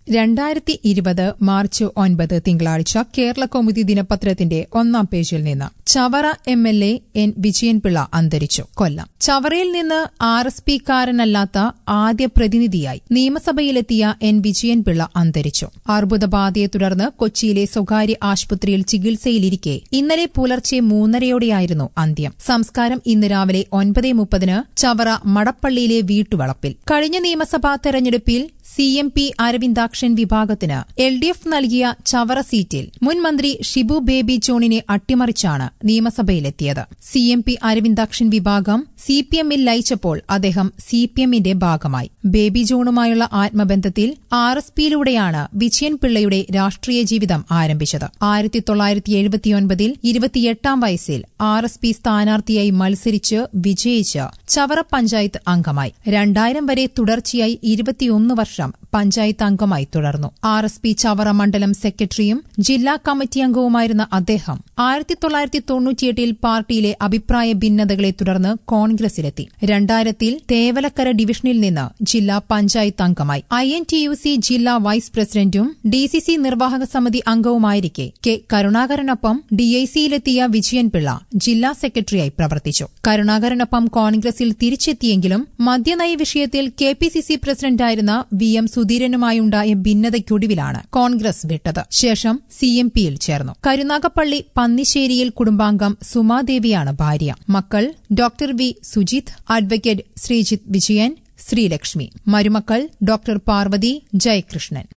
രണ്ടായിരത്തി ഇരുപത് മാർച്ച് ഒൻപത് തിങ്കളാഴ്ച കേരള കൗമുദി ദിനപത്രത്തിന്റെ ഒന്നാം പേജിൽ നിന്ന് Chavara M L A N Vijayan Pillai അന്തരിച്ചു കൊല്ലം ചവറയിൽ നിന്ന് ആർ എസ് പിക്കാരനല്ലാത്ത ആദ്യ പ്രതിനിധിയായി നിയമസഭയിലെത്തിയ എൻ വിജയൻപിള്ള അന്തരിച്ചു അർബുദബാധയെ തുടർന്ന് കൊച്ചിയിലെ സ്വകാര്യ ആശുപത്രിയിൽ ചികിത്സയിലിരിക്കെ ഇന്നലെ പുലർച്ചെ മൂന്നരയോടെയായിരുന്നു അന്ത്യം സംസ്കാരം ഇന്ന് രാവിലെ ഒൻപത് മുപ്പതിന് ചവറ മടപ്പള്ളിയിലെ വീട്ടുവളപ്പിൽ കഴിഞ്ഞ നിയമസഭാ തെരഞ്ഞെടുപ്പിൽ സി എം പി അരവിന്ദാക്ഷൻ വിഭാഗത്തിന് എൽ ഡി എഫ് നൽകിയ ചവറ സീറ്റിൽ മുൻ മന്ത്രി ഷിബു ബേബി ജോണിനെ അട്ടിമറിച്ചാണ് നിയമസഭയിലെത്തിയത് സി എം പി അരവിന്ദാക്ഷൻ വിഭാഗം സി പി എമ്മിൽ ലയിച്ചപ്പോൾ അദ്ദേഹം സി പി എമ്മിന്റെ ഭാഗമായി ബേബി ജോണുമായുള്ള ആത്മബന്ധത്തിൽ ആർ എസ് പിയിലൂടെയാണ് വിജയൻ പിള്ളയുടെ രാഷ്ട്രീയ ജീവിതം ആരംഭിച്ചത് ആയിരത്തി തൊള്ളായിരത്തി എഴുപത്തിയൊൻപതിൽ ഇരുപത്തിയെട്ടാം വയസ്സിൽ ആർ എസ് പി സ്ഥാനാർത്ഥിയായി മത്സരിച്ച് വിജയിച്ച് ചവറ പഞ്ചായത്ത് അംഗമായി രണ്ടായിരം വരെ തുടർച്ചയായി ഇരുപത്തിയൊന്ന് വർഷം പഞ്ചായത്ത് അംഗമായി തുടർന്നു ആർ എസ് പി ചവറ മണ്ഡലം സെക്രട്ടറിയും ജില്ലാ കമ്മിറ്റി അംഗവുമായിരുന്ന അദ്ദേഹം ആയിരത്തി തൊള്ളായിരത്തി തൊണ്ണൂറ്റിയെട്ടിൽ പാർട്ടിയിലെ അഭിപ്രായ ഭിന്നതകളെ തുടർന്ന് കോൺഗ്രസിലെത്തി രണ്ടായിരത്തിൽ തേവലക്കര ഡിവിഷനിൽ നിന്ന് ജില്ലാ പഞ്ചായത്ത് അംഗമായി I N T U C ജില്ലാ വൈസ് പ്രസിഡന്റും ഡി സി സി നിർവാഹക സമിതി അംഗവുമായിരിക്കെ കെ കരുണാകരനൊപ്പം ഡിഐസിയിലെത്തിയ വിജയൻപിള്ള ജില്ലാ സെക്രട്ടറിയായി പ്രവർത്തിച്ചു കരുണാകരനൊപ്പം കോൺഗ്രസിൽ തിരിച്ചെത്തിയെങ്കിലും മദ്യനയ വിഷയത്തിൽ കെ പി സി സി പ്രസിഡന്റായിരുന്ന വി എം സുധീരനുമായുണ്ടായ ഭിന്നതയ്ക്കൊടുവിലാണ് കോൺഗ്രസ് വിട്ടത് ശേഷം സി എം പിയിൽ ചേർന്നു കരുനാഗപ്പള്ളി പന്നിശ്ശേരിയിൽ കുടുംബാംഗം സുമാദേവിയാണ് ഭാര്യ മക്കൾ doctor V Sujith advocate Sreejith Vijayan Sreelakshmi മരുമക്കൾ ഡോക്ടർ പാർവതി ജയകൃഷ്ണൻ